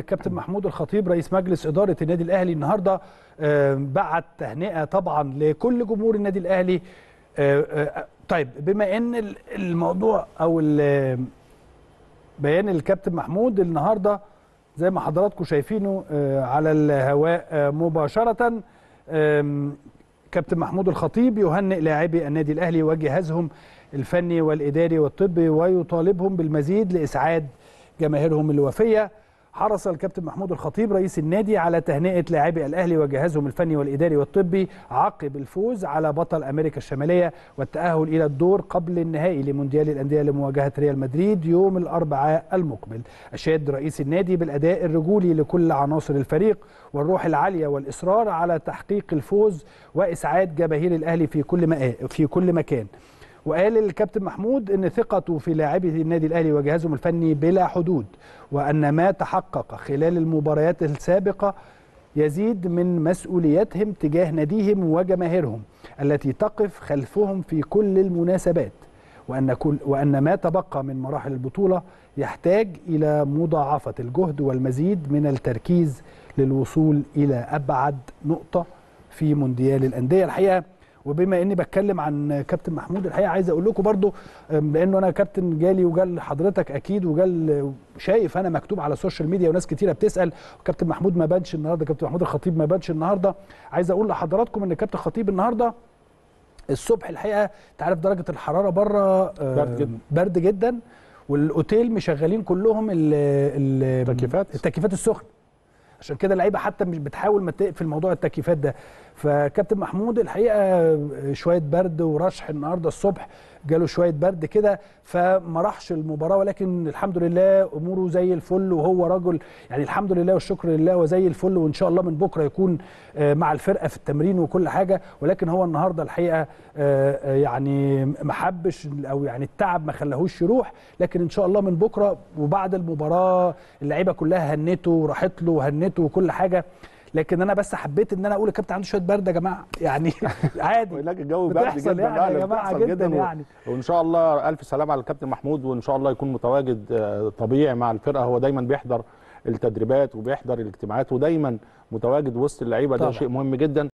الكابتن محمود الخطيب رئيس مجلس اداره النادي الاهلي النهارده آه، بعت تهنئه طبعا لكل جمهور النادي الاهلي آه، آه، طيب بما ان ال- الموضوع او ال- بيان الكابتن محمود النهارده زي ما حضراتكم شايفينه آه، على الهواء آه، مباشره آم، كابتن محمود الخطيب يهنئ لاعبي النادي الاهلي وجهازهم الفني والاداري والطبي ويطالبهم بالمزيد لاسعاد جماهيرهم الوفيه حرص الكابتن محمود الخطيب رئيس النادي على تهنئه لاعبي الاهلي وجهازهم الفني والاداري والطبي عقب الفوز على بطل امريكا الشماليه والتاهل الى الدور قبل النهائي لمونديال الانديه لمواجهه ريال مدريد يوم الاربعاء المقبل اشاد رئيس النادي بالاداء الرجولي لكل عناصر الفريق والروح العاليه والاصرار على تحقيق الفوز واسعاد جماهير الاهلي في كل مكان في كل مكان وقال الكابتن محمود ان ثقته في لاعبي النادي الاهلي وجهازهم الفني بلا حدود وان ما تحقق خلال المباريات السابقه يزيد من مسؤوليتهم تجاه ناديهم وجماهيرهم التي تقف خلفهم في كل المناسبات وان كل وان ما تبقى من مراحل البطوله يحتاج الى مضاعفه الجهد والمزيد من التركيز للوصول الى ابعد نقطه في مونديال الانديه الحقيقه وبما اني بتكلم عن كابتن محمود الحقيقه عايز اقول لكم برضو أم، لانه انا كابتن جالي وجال حضرتك اكيد وجال شايف انا مكتوب على السوشيال ميديا وناس كتيره بتسال كابتن محمود ما بانش النهارده كابتن محمود الخطيب ما بانش النهارده عايز اقول لحضراتكم ان كابتن خطيب النهارده الصبح الحقيقه انت عارف درجه الحراره بره آه، برد جدا. برد جدا والاوتيل مشغلين كلهم ال ال تكييفات. التكييفات السخنه عشان كده اللعيبه حتى مش بتحاول ما تقفل موضوع التكييفات ده فكابتن محمود الحقيقه شويه برد ورشح النهارده الصبح جاله شويه برد كده فما راحش المباراه ولكن الحمد لله اموره زي الفل وهو رجل يعني الحمد لله والشكر لله وزي الفل وان شاء الله من بكره يكون آه، مع الفرقه في التمرين وكل حاجه ولكن هو النهارده الحقيقه آه، آه، يعني ما حبش او يعني التعب ما خلاهوش يروح لكن ان شاء الله من بكره وبعد المباراه اللعيبه كلها هنته وراحت له وهنته وكل حاجه لكن انا بس حبيت ان انا اقول الكابتن عنده شويه برد يا جماعه يعني عادي وهناك الجو برد بتحصل جدا يعني لا، يا لا، جماعة بتحصل جداً و- يعني. وان شاء الله الف سلام على الكابتن محمود وان شاء الله يكون متواجد آه، طبيعي مع الفرقه هو دايما بيحضر التدريبات وبيحضر الاجتماعات ودايما متواجد وسط اللعيبه ده طبعاً. شيء مهم جدا